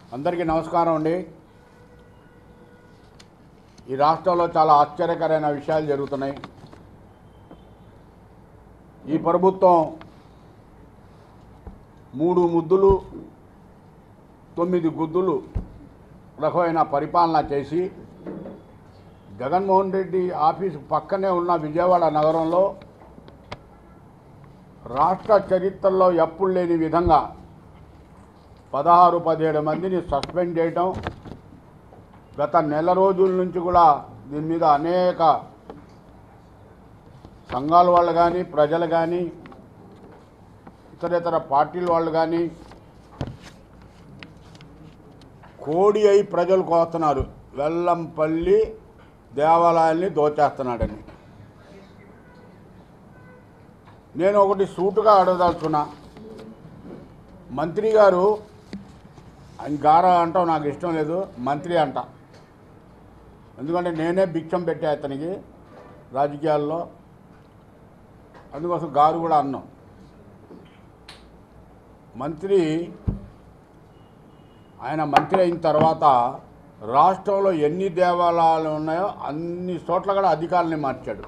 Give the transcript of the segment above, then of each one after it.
అందరికీ నమస్కారం అండి ఈ రాష్ట్రంలో చాలా ఆశ్చర్యకరమైన విషయాలు జరుగుతున్నాయి ఈ ప్రభుత్వం మూడు ముద్దులు తొమ్మిది గుద్దులు రకమైన పరిపాలన చేసి జగన్మోహన్ రెడ్డి ఆఫీసు పక్కనే ఉన్న విజయవాడ నగరంలో రాష్ట్ర చరిత్రలో ఎప్పుడు లేని విధంగా పదహారు పదిహేడు మందిని సస్పెండ్ చేయటం గత నెల రోజుల నుంచి కూడా దీని మీద అనేక సంఘాల వాళ్ళు కానీ ప్రజలు కానీ ఇతరేతర పార్టీల వాళ్ళు కానీ కోడి అయి ప్రజలు కోస్తున్నారు వెల్లంపల్లి దేవాలయాల్ని దోచేస్తున్నాడని నేను ఒకటి సూటుగా అడగదలుచుకున్నా మంత్రి గారు ఆయన గార అంటాం నాకు ఇష్టం లేదు మంత్రి అంట ఎందుకంటే నేనే భిక్షం పెట్టే అతనికి రాజకీయాల్లో అందుకోసం గారు కూడా అన్నాం మంత్రి ఆయన మంత్రి అయిన తర్వాత రాష్ట్రంలో ఎన్ని దేవాలయాలు ఉన్నాయో అన్ని చోట్ల కూడా అధికారుల్ని మార్చాడు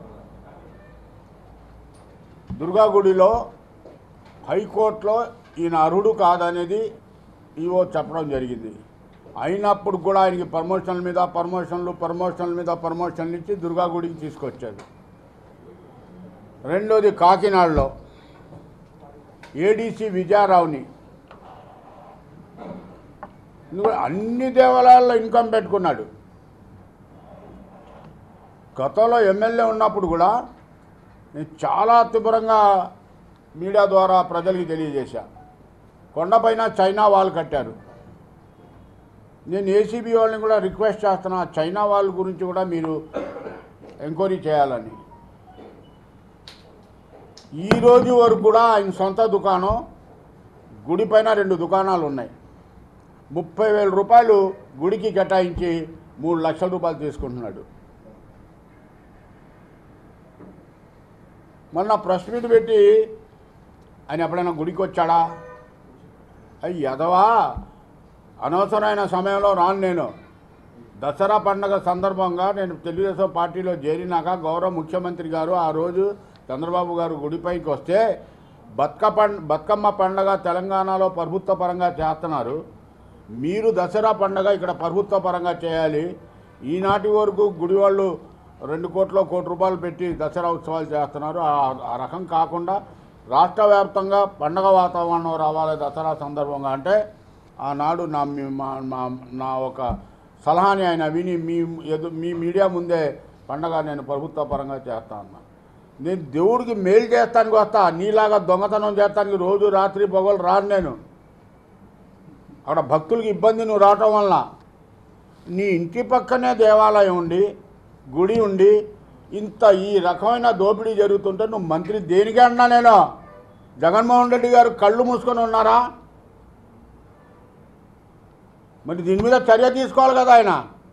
దుర్గా గుడిలో హైకోర్టులో ఈయన అర్హుడు కాదనేది ఈవో చెప్పడం జరిగింది అయినప్పుడు కూడా ఆయనకి ప్రమోషన్ల మీద ప్రమోషన్లు ప్రమోషన్ల మీద ప్రమోషన్లు ఇచ్చి దుర్గా గుడికి తీసుకొచ్చారు రెండోది కాకినాడలో ఏడీసీ విజయారావుని ఇందులో అన్ని దేవాలయాల్లో ఇన్కమ్ పెట్టుకున్నాడు గతంలో ఎమ్మెల్యే ఉన్నప్పుడు కూడా నేను చాలా తీవ్రంగా మీడియా ద్వారా ప్రజలకి తెలియజేశా కొండపైన చైనా వాళ్ళు కట్టారు నేను ఏసీబీ వాళ్ళని కూడా రిక్వెస్ట్ చేస్తున్నా చైనా వాళ్ళ గురించి కూడా మీరు ఎంక్వైరీ చేయాలని ఈ రోజు వరకు కూడా ఆయన సొంత దుకాణం గుడి పైన రెండు దుకాణాలు ఉన్నాయి ముప్పై వేల రూపాయలు గుడికి కేటాయించి మూడు లక్షల రూపాయలు తీసుకుంటున్నాడు మొన్న ప్రెస్ మీట్ పెట్టి ఆయన ఎప్పుడైనా గుడికి వచ్చాడా అయ్యి ఎదవా అనవసరమైన సమయంలో రాను నేను దసరా పండగ సందర్భంగా నేను తెలుగుదేశం పార్టీలో చేరినాక గౌరవ ముఖ్యమంత్రి గారు ఆ రోజు చంద్రబాబు గారు గుడిపైకి వస్తే బతుక పం బతుకమ్మ పండగ తెలంగాణలో ప్రభుత్వ పరంగా చేస్తున్నారు మీరు దసరా పండగ ఇక్కడ ప్రభుత్వ పరంగా చేయాలి ఈనాటి వరకు గుడి వాళ్ళు రెండు కోట్ల కోటి రూపాయలు పెట్టి దసరా ఉత్సవాలు చేస్తున్నారు ఆ- ఆ రకం కాకుండా రాష్ట్ర వ్యాప్తంగా పండగ వాతావరణం రావాలి దసరా సందర్భంగా అంటే ఆనాడు నా మీ- మా- మా- నా ఒక సలహాని ఆయన విని మీ ఎదు మీ మీడియా ముందే పండగ నేను ప్రభుత్వ పరంగా చేస్తా అన్నా నేను దేవుడికి మేలు చేస్తానికి వస్తా నీలాగా దొంగతనం చేస్తానికి రోజు రాత్రి పొగలు రాను నేను అక్కడ భక్తులకి ఇబ్బంది నువ్వు రావటం వలన నీ ఇంటి పక్కనే దేవాలయం ఉండి గుడి ఉండి ఇంత ఈ రకమైన దోపిడీ జరుగుతుంటే నువ్వు మంత్రి దేనికి అన్నా నేను జగన్మోహన్ రెడ్డి గారు కళ్ళు మూసుకొని ఉన్నారా మరి దీని మీద చర్య తీసుకోవాలి కదా ఆయన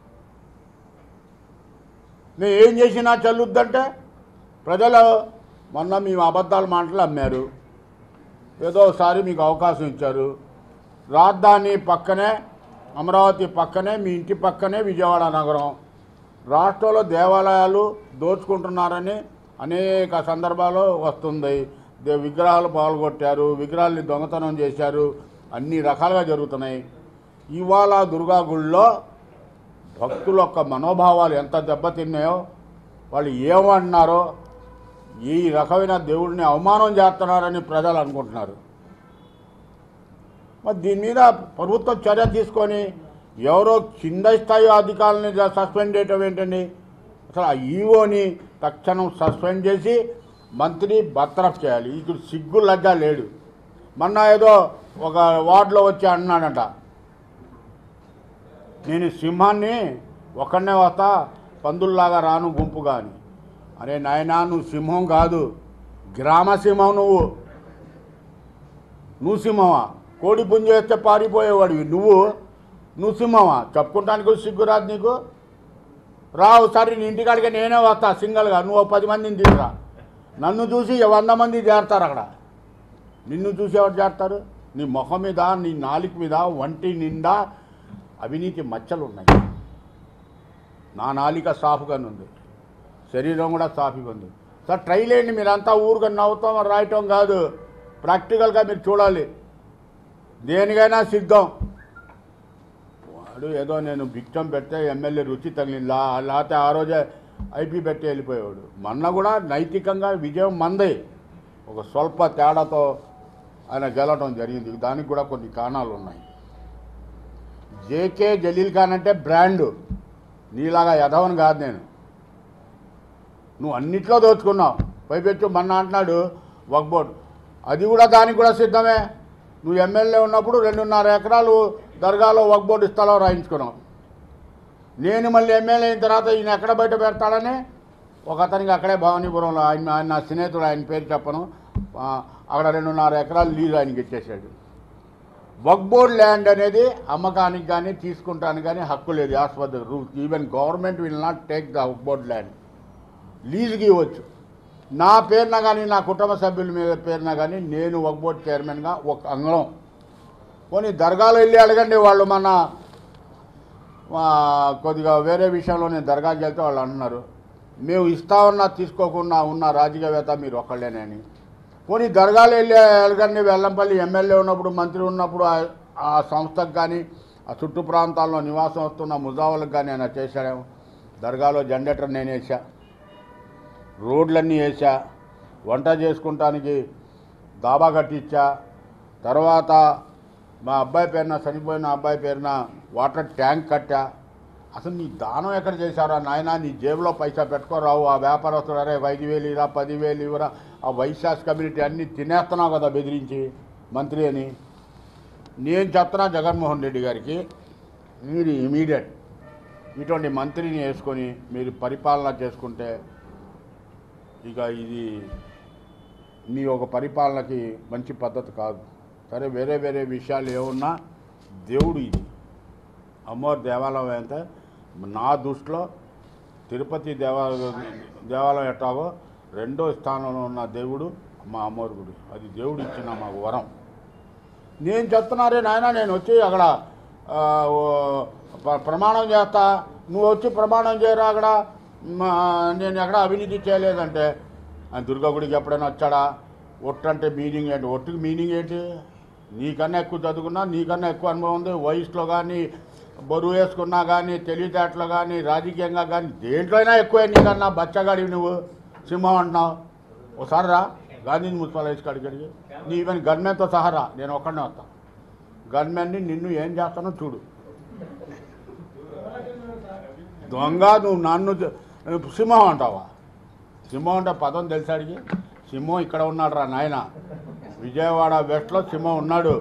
నేను ఏం చేసినా చెల్లుద్దంటే ప్రజలు మొన్న మేము అబద్ధాలు మాటలు అమ్మారు ఏదో ఒకసారి మీకు అవకాశం ఇచ్చారు రాజధాని పక్కనే అమరావతి పక్కనే మీ ఇంటి పక్కనే విజయవాడ నగరం రాష్ట్రంలో దేవాలయాలు దోచుకుంటున్నారని అనేక సందర్భాలు వస్తుంది దే విగ్రహాలు పాల్గొట్టారు విగ్రహాల్ని దొంగతనం చేశారు అన్ని రకాలుగా జరుగుతున్నాయి ఇవాళ దుర్గా గుళ్ళో భక్తుల యొక్క మనోభావాలు ఎంత దెబ్బతిన్నాయో వాళ్ళు ఏమన్నారో ఈ రకమైన దేవుడిని అవమానం చేస్తున్నారని ప్రజలు అనుకుంటున్నారు మరి దీని మీద ప్రభుత్వం చర్య తీసుకొని ఎవరో కింద స్థాయి అధికారులని సస్పెండ్ చేయటం ఏంటండి అసలు ఆ ఈఓని తక్షణం సస్పెండ్ చేసి మంత్రి బర్తరఫ్ చేయాలి ఇక్కడ సిగ్గు లగ్గా లేడు మొన్న ఏదో ఒక వార్డులో వచ్చి అన్నాడంట నేను సింహాన్ని ఒక్కడనే వస్తా పందుల్లాగా రాను గుంపుగా అని అరే నాయనా నువ్వు సింహం కాదు గ్రామ సింహం నువ్వు నువ్వు సింహమా కోడి పుంజ వేస్తే పారిపోయేవాడివి నువ్వు నువ్వు సింహమా చెప్పుకుంటానికి కూడా సిగ్గురాదు నీకు రా ఒకసారి నీ ఇంటికాడికి నేనే వస్తా సింగల్గా నువ్వు ఓ పది మందిని తీసురా నన్ను చూసి వంద మంది చేరతారు అక్కడ నిన్ను చూసి ఎవరు చేస్తారు నీ ముఖం మీద నీ నాలుక మీద వంటి నిండా అవినీతి మచ్చలు ఉన్నాయి నా నాలిక సాఫ్గానే ఉంది శరీరం కూడా సాఫీగా ఉంది సార్ ట్రై చేయండి మీరంతా ఊరుగా నవ్వుతాం రాయటం కాదు ప్రాక్టికల్గా మీరు చూడాలి దేనికైనా సిద్ధం వాడు ఏదో నేను భిక్షం పెడితే ఎమ్మెల్యే రుచి తగిలిందా లేకపోతే ఆ రోజే ఐపీ పెట్టి వెళ్ళిపోయేవాడు మొన్న కూడా నైతికంగా విజయం మందే ఒక స్వల్ప తేడాతో ఆయన గెలవడం జరిగింది దానికి కూడా కొన్ని కారణాలు ఉన్నాయి జేకే జలీల్ ఖాన్ అంటే బ్రాండ్ నీలాగా ఎదవని కాదు నేను నువ్వు అన్నిట్లో దోచుకున్నావు పైపెచ్చు మొన్న అంటున్నాడు వక్బోర్డ్ అది కూడా దానికి కూడా సిద్ధమే నువ్వు ఎమ్మెల్యే ఉన్నప్పుడు రెండున్నర ఎకరాలు దర్గాలో వక్బోర్డు స్థలం రాయించుకున్నావు నేను మళ్ళీ ఎమ్మెల్యే అయిన తర్వాత ఈయన ఎక్కడ బయట పెడతాడని ఒక అతనికి అక్కడే భవానీపురంలో ఆయన ఆయన నా స్నేహితుడు ఆయన పేరు చెప్పను ఆ, అక్కడ రెండున్నర ఎకరాలు లీజ్ ఆయనకి ఇచ్చేసాడు వక్బోర్డ్ ల్యాండ్ అనేది అమ్మకానికి కానీ తీసుకుంటానికి కానీ హక్కు లేదు as per the rule even government will not take the Waqf board land లీజుకి ఇవ్వచ్చు నా పేరున కానీ నా కుటుంబ సభ్యుల మీద పేరున కానీ నేను వక్బోర్డ్ చైర్మన్గా ఒక అంగళం పోనీ దర్గాలో వెళ్ళి అడగండి వాళ్ళు మన ఆ, కొద్దిగా వేరే విషయంలో నేను దర్గాకి వెళ్తే వాళ్ళు అంటున్నారు మేము ఇస్తామన్నా తీసుకోకుండా ఉన్న రాజకీయవేత్త మీరు ఒక్కళ్ళేనే అని పోనీ దర్గాలో వెళ్ళి అడగండి వెల్లంపల్లి ఎమ్మెల్యే ఉన్నప్పుడు మంత్రి ఉన్నప్పుడు ఆ- ఆ సంస్థకు కానీ ఆ చుట్టు ప్రాంతాల్లో నివాసం వస్తున్న ముజావులకు కానీ ఆయన చేశాడు దర్గాలో జనరేటర్ నేను వేసా రోడ్లన్నీ వేసా వంట చేసుకుంటానికి దాబా కట్టించా తర్వాత మా అబ్బాయి పేరున చనిపోయిన అబ్బాయి పేరున వాటర్ ట్యాంక్ కట్టా అసలు నీ దానం ఎక్కడ చేశారా నాయన నీ జేబులో పైసా పెట్టుకోరావు ఆ వ్యాపారస్తుడు అరే ఐదు వేలు ఇరా పదివేలు ఇవరా ఆ వైశాస్ కమ్యూనిటీ అన్నీ తినేస్తున్నావు కదా బెదిరించి మంత్రి అని నేను చెప్తున్నా జగన్మోహన్ రెడ్డి గారికి మీరు ఇమీడియట్ ఇటువంటి మంత్రిని వేసుకొని మీరు పరిపాలన చేసుకుంటే ఇక ఇది మీ ఒక పరిపాలనకి మంచి పద్ధతి కాదు సరే వేరే వేరే విషయాలు ఏమున్నా దేవుడు ఇది అమ్మవారి దేవాలయం అయితే నా దృష్టిలో తిరుపతి దేవాలయం దేవాలయం ఎట్టాగో రెండో స్థానంలో ఉన్న దేవుడు మా అమ్మవారి గుడి అది దేవుడు ఇచ్చిన మాకు వరం నేను చెప్తున్నారే నాయన నేను వచ్చి అక్కడ ఆ, ఓ, ప్ర- ప్రమాణం చేస్తా నువ్వు వచ్చి ప్రమాణం చేయరా అక్కడ మా, నేను ఎక్కడ అవినీతి చేయలేదంటే ఆయన దుర్గా గుడికి ఎప్పుడైనా వచ్చాడా ఒట్టు అంటే మీనింగ్ ఏంటి ఒట్టుకి మీనింగ్ ఏంటి నీకన్నా ఎక్కువ చదువుకున్నా నీకన్నా ఎక్కువ అనుభవం ఉంది వయసులో కానీ బరువు వేసుకున్నా కానీ తెలివితేటలో కానీ రాజకీయంగా కానీ దేంట్లో అయినా ఎక్కువే నీకన్నా బచ్చగాడివి నువ్వు సింహం అంటున్నావు ఒకసారి రా గాంధీ మున్సిపల్ హై స్కూల్ అడిగి నీ ఈవెన్ గన్మెన్తో సహా రా నేను ఒక్కడనే వస్తా గన్మెన్ని నిన్ను ఏం చేస్తానో చూడు దొంగ నువ్వు నన్ను చ- సింహం అంటావా సింహం అంటే పదం తెలిసాడికి సింహం ఇక్కడ ఉన్నాడు రా నాయన విజయవాడ వెస్ట్లో సింహం ఉన్నాడు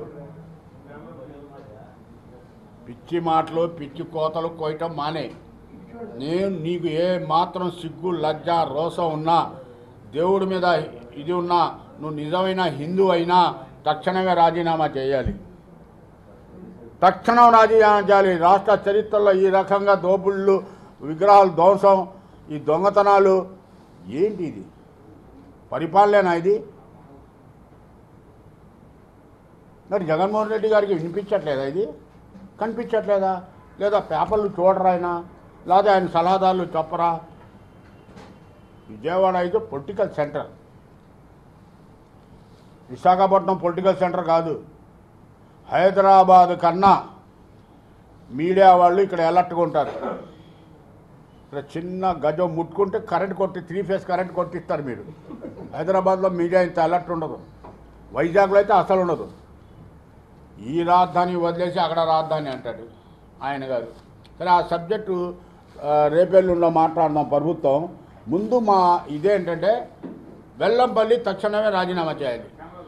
పిచ్చి మాటలు పిచ్చి కోతలు కోయటం మానే నేను నీకు ఏ మాత్రం సిగ్గు లజ్జ రోసం ఉన్నా దేవుడి మీద ఇది ఉన్నా నువ్వు నిజమైన హిందూ అయినా తక్షణమే రాజీనామా చేయాలి తక్షణం రాజీనామా చేయాలి రాష్ట్ర చరిత్రలో ఈ రకంగా దోపుళ్ళు విగ్రహాలు ధ్వంసం ఈ దొంగతనాలు ఏంటి ఇది పరిపాలనేనా ఇది మరి జగన్మోహన్ రెడ్డి గారికి వినిపించట్లేదా ఇది కనిపించట్లేదా లేదా పేపర్లు చూడరా ఆయన లేదా ఆయన సలహాదారులు చెప్పరా విజయవాడ అయితే political centre Visakhapatnam political centre కాదు హైదరాబాద్ కన్నా మీడియా వాళ్ళు ఇక్కడ అలర్ట్గా ఉంటారు ఇక్కడ చిన్న గజం ముట్టుకుంటే కరెంట్ కొట్టి త్రీ ఫేస్ కరెంట్ కొట్టిస్తారు మీరు హైదరాబాద్లో మీడియా ఇంత అలర్ట్ ఉండదు వైజాగ్లో అయితే అసలు ఉండదు ఈ రాజధాని వదిలేసి అక్కడ రాజధాని అంటాడు ఆయన గారు సరే ఆ సబ్జెక్టు ఆ, రేపెల్లుండో మాట్లాడదాం ప్రభుత్వం ముందు మా ఇదేంటంటే వెల్లంపల్లి తక్షణమే రాజీనామా చేయాలి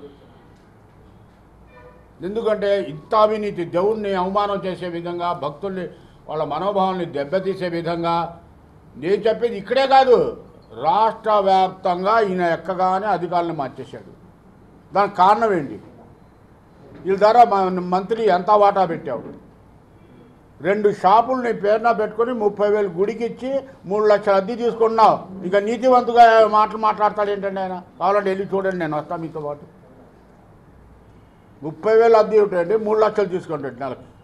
ఎందుకంటే ఇంత అవినీతి దేవుణ్ణి అవమానం చేసే విధంగా భక్తుల్ని వాళ్ళ మనోభావాల్ని దెబ్బతీసే విధంగా నేను చెప్పేది ఇక్కడే కాదు రాష్ట్ర వ్యాప్తంగా ఈయన ఎక్కగానే అధికారులను మార్చేశాడు దానికి కారణం ఏంటి వీళ్ళ ద్వారా మన మంత్రి ఎంత వాటా పెట్టావు రెండు షాపులు నీ పేరున పెట్టుకొని ముప్పై వేలు గుడికి ఇచ్చి మూడు లక్షల అద్దె తీసుకున్నావు ఇంకా నీతివంతుగా మాటలు మాట్లాడతాడు ఏంటండి ఆయన కావాలంటే వెళ్ళి చూడండి నేను వస్తాను మీతో పాటు ముప్పై వేలు అద్దె ఉంటాయండి మూడు లక్షలు తీసుకుంటాడు నెలకు